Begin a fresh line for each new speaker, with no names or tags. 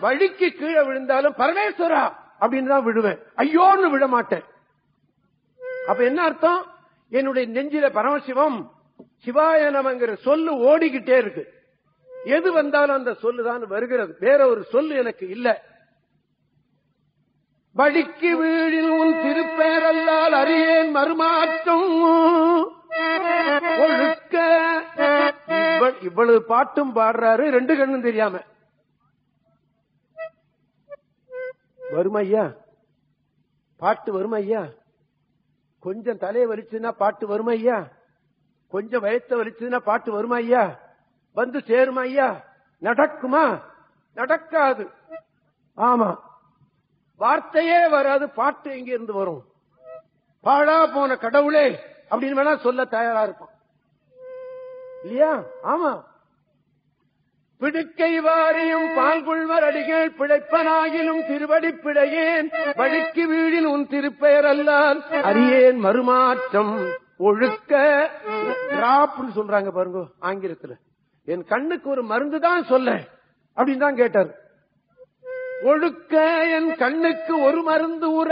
வழிக்கு கீழே விழுந்தாலும் பரமேஸ்வரா அப்படின்னு தான் விழுவேன் ஐயோன்னு விழ மாட்டேன் அப்ப என்ன அர்த்தம் என்னுடைய நெஞ்சில பரமசிவம் சிவாய நமங்கிற சொல்லு ஓடிக்கிட்டே இருக்கு எது வந்தாலும் அந்த சொல்லுதான் வருகிறது வேற ஒரு சொல்லு எனக்கு இல்ல வழிக்கு வீழில் உன் திருப்பேரல்லால் அறியேன் மறுமாற்றம் ஒழுக்க இவ்வ- இவ்வளவு பாட்டும் பாடுறாரு ரெண்டு கண்ணும் தெரியாம வருமா ஐயா பாட்டு வருமா ஐயா கொஞ்சம் தலையை வலிச்சுன்னா பாட்டு வருமா ஐயா கொஞ்சம் வயத்த வலிச்சுன்னா பாட்டு வருமா ஐயா வந்து சேருமா ஐயா நடக்குமா நடக்காது ஆமா வார்த்தையே வராது பாட்டு எங்க இருந்து வரும் பாழா போன கடவுளே அப்படின்னு வேணா சொல்ல தயாரா இருப்பான் இல்லையா ஆமா பிடுக்கை வாரியும் பால்குள்வர் அடிகள் பிழைப்பனாகிலும் திருவடி பிழையேன் வழிக்கு வீழில் உன் திருப்பெயர் அல்லால் அறியேன் மறுமாற்றம் ஒழுக்க டிராப்னு சொல்றாங்க பாருங்க ஆங்கிலத்துல என் கண்ணுக்கு ஒரு மருந்து தான் சொல்ல அப்படின்னு தான் கேட்டார் ஒழுக்க என் கண்ணுக்கு ஒரு மருந்து உர